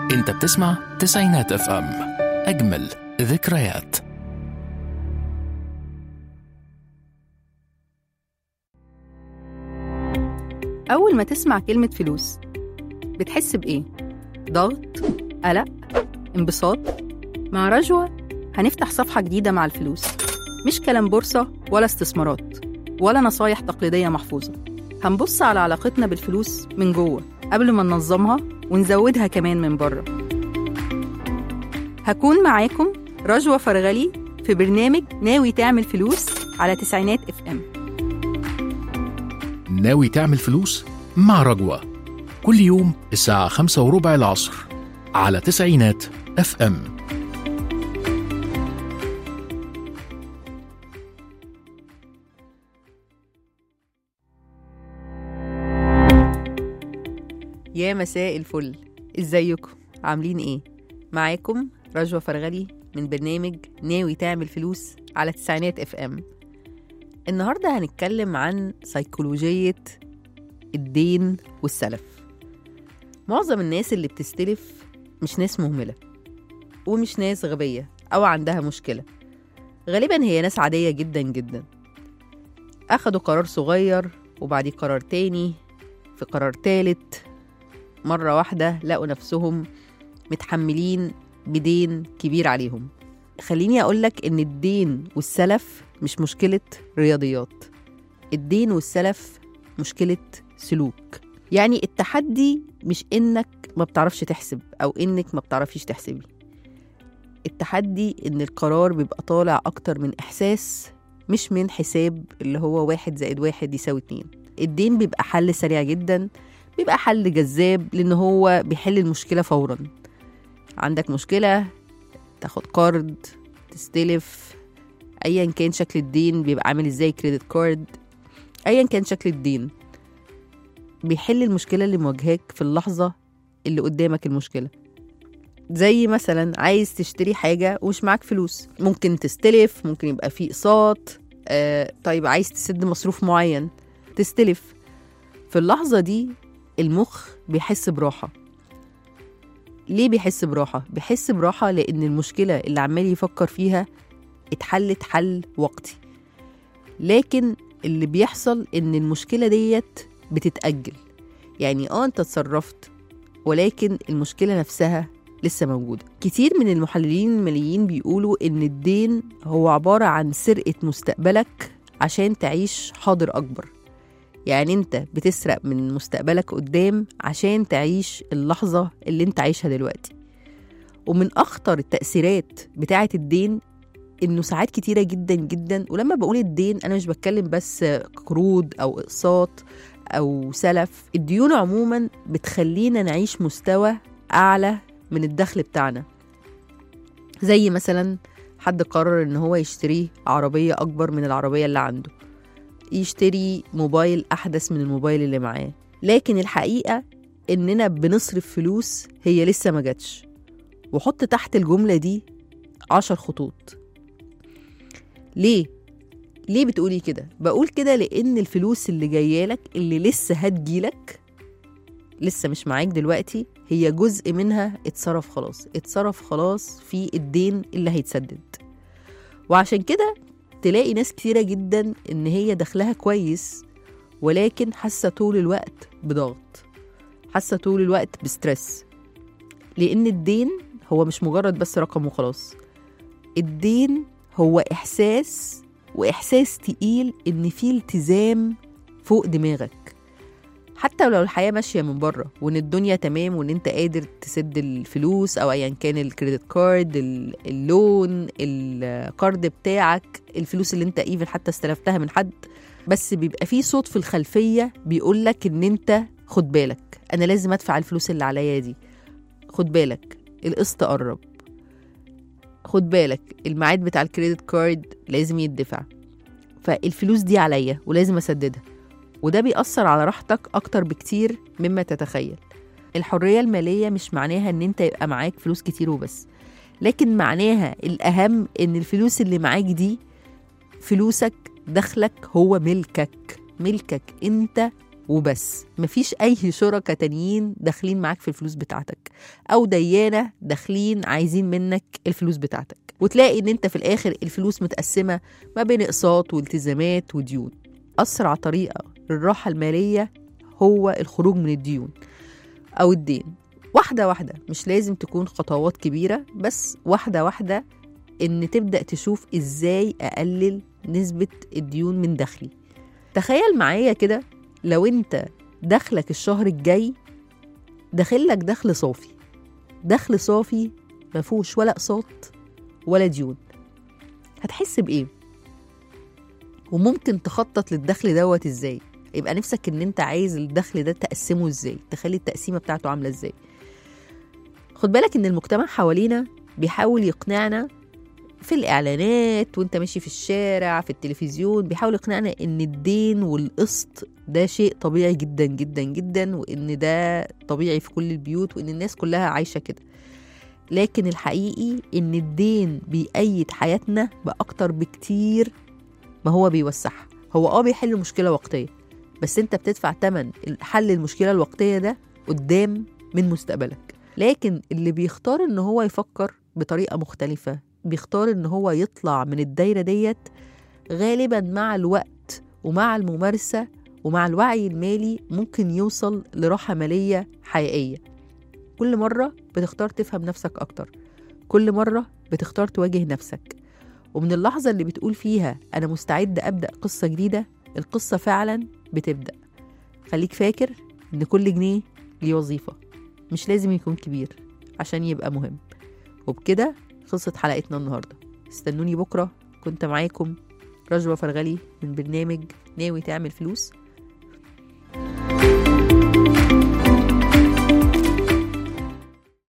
انت بتسمع تسعينات اف ام اجمل ذكريات أول ما تسمع كلمة فلوس بتحس بإيه؟ ضغط؟ قلق؟ انبساط؟ مع رجوة هنفتح صفحة جديدة مع الفلوس مش كلام بورصة ولا استثمارات ولا نصايح تقليدية محفوظة هنبص على علاقتنا بالفلوس من جوه قبل ما ننظمها ونزودها كمان من بره هكون معاكم رجوة فرغلي في برنامج ناوي تعمل فلوس على تسعينات اف ام ناوي تعمل فلوس مع رجوة كل يوم الساعة خمسة وربع العصر على تسعينات اف ام يا مساء الفل ازيكم عاملين ايه معاكم رجوة فرغلي من برنامج ناوي تعمل فلوس على تسعينات اف ام النهاردة هنتكلم عن سيكولوجية الدين والسلف معظم الناس اللي بتستلف مش ناس مهملة ومش ناس غبية أو عندها مشكلة غالبا هي ناس عادية جدا جدا أخدوا قرار صغير وبعديه قرار تاني في قرار تالت مرة واحدة لقوا نفسهم متحملين بدين كبير عليهم خليني أقولك إن الدين والسلف مش مشكلة رياضيات الدين والسلف مشكلة سلوك يعني التحدي مش إنك ما بتعرفش تحسب أو إنك ما بتعرفيش تحسبي التحدي إن القرار بيبقى طالع أكتر من إحساس مش من حساب اللي هو واحد زائد واحد يساوي اتنين الدين بيبقى حل سريع جدا بيبقى حل جذاب لأن هو بيحل المشكلة فورا عندك مشكلة تاخد قرض تستلف ايا كان شكل الدين بيبقى عامل ازاي كريدت كارد ايا كان شكل الدين بيحل المشكله اللي مواجهاك في اللحظه اللي قدامك المشكله زي مثلا عايز تشتري حاجه ومش معاك فلوس ممكن تستلف ممكن يبقى في اقساط آه طيب عايز تسد مصروف معين تستلف في اللحظه دي المخ بيحس براحه ليه بيحس براحه بيحس براحه لان المشكله اللي عمال يفكر فيها اتحلت حل وقتي لكن اللي بيحصل ان المشكله ديت بتتاجل يعني اه انت اتصرفت ولكن المشكله نفسها لسه موجوده كتير من المحللين الماليين بيقولوا ان الدين هو عباره عن سرقه مستقبلك عشان تعيش حاضر اكبر يعني انت بتسرق من مستقبلك قدام عشان تعيش اللحظه اللي انت عايشها دلوقتي ومن اخطر التاثيرات بتاعه الدين انه ساعات كتيره جدا جدا ولما بقول الدين انا مش بتكلم بس قروض او اقساط او سلف الديون عموما بتخلينا نعيش مستوى اعلى من الدخل بتاعنا زي مثلا حد قرر ان هو يشتري عربيه اكبر من العربيه اللي عنده يشتري موبايل احدث من الموبايل اللي معاه لكن الحقيقه اننا بنصرف فلوس هي لسه ما جاتش وحط تحت الجمله دي عشر خطوط ليه؟ ليه بتقولي كده؟ بقول كده لأن الفلوس اللي جايالك اللي لسه هتجيلك لسه مش معاك دلوقتي هي جزء منها اتصرف خلاص اتصرف خلاص في الدين اللي هيتسدد وعشان كده تلاقي ناس كتيرة جدا إن هي دخلها كويس ولكن حاسة طول الوقت بضغط حاسة طول الوقت بسترس لأن الدين هو مش مجرد بس رقم وخلاص الدين هو إحساس وإحساس تقيل إن في التزام فوق دماغك حتى لو الحياة ماشية من بره وإن الدنيا تمام وإن أنت قادر تسد الفلوس أو أيا كان الكريدت كارد اللون القرض بتاعك الفلوس اللي أنت إيفن حتى استلفتها من حد بس بيبقى في صوت في الخلفية بيقولك إن أنت خد بالك أنا لازم أدفع الفلوس اللي عليا دي خد بالك القسط قرب خد بالك الميعاد بتاع الكريدت كارد لازم يدفع فالفلوس دي عليا ولازم اسددها وده بيأثر على راحتك أكتر بكتير مما تتخيل الحرية المالية مش معناها إن أنت يبقى معاك فلوس كتير وبس لكن معناها الأهم إن الفلوس اللي معاك دي فلوسك دخلك هو ملكك ملكك أنت وبس مفيش أي شركة تانيين داخلين معاك في الفلوس بتاعتك أو ديانة داخلين عايزين منك الفلوس بتاعتك وتلاقي إن أنت في الآخر الفلوس متقسمة ما بين أقساط والتزامات وديون أسرع طريقة للراحة المالية هو الخروج من الديون أو الدين واحدة واحدة مش لازم تكون خطوات كبيرة بس واحدة واحدة إن تبدأ تشوف إزاي أقلل نسبة الديون من دخلي تخيل معايا كده لو أنت دخلك الشهر الجاي داخلك دخل صافي دخل صافي مفهوش ولا أقساط ولا ديون هتحس بإيه؟ وممكن تخطط للدخل دوت إزاي؟ يبقى نفسك إن أنت عايز الدخل ده تقسمه إزاي؟ تخلي التقسيمة بتاعته عاملة إزاي؟ خد بالك إن المجتمع حوالينا بيحاول يقنعنا في الإعلانات وأنت ماشي في الشارع في التلفزيون بيحاول يقنعنا إن الدين والقسط ده شيء طبيعي جدا جدا جدا وإن ده طبيعي في كل البيوت وإن الناس كلها عايشة كده لكن الحقيقي إن الدين بيأيد حياتنا بأكتر بكتير ما هو بيوسعها هو اه بيحل مشكلة وقتية بس انت بتدفع تمن حل المشكلة الوقتية ده قدام من مستقبلك لكن اللي بيختار ان هو يفكر بطريقة مختلفة بيختار ان هو يطلع من الدايرة ديت غالبا مع الوقت ومع الممارسة ومع الوعي المالي ممكن يوصل لراحة مالية حقيقية كل مرة بتختار تفهم نفسك أكتر كل مرة بتختار تواجه نفسك ومن اللحظة اللي بتقول فيها أنا مستعد أبدأ قصة جديدة القصة فعلا بتبدأ خليك فاكر إن كل جنيه ليه وظيفة مش لازم يكون كبير عشان يبقى مهم وبكده خلصت حلقتنا النهاردة استنوني بكرة كنت معاكم رجوة فرغلي من برنامج ناوي تعمل فلوس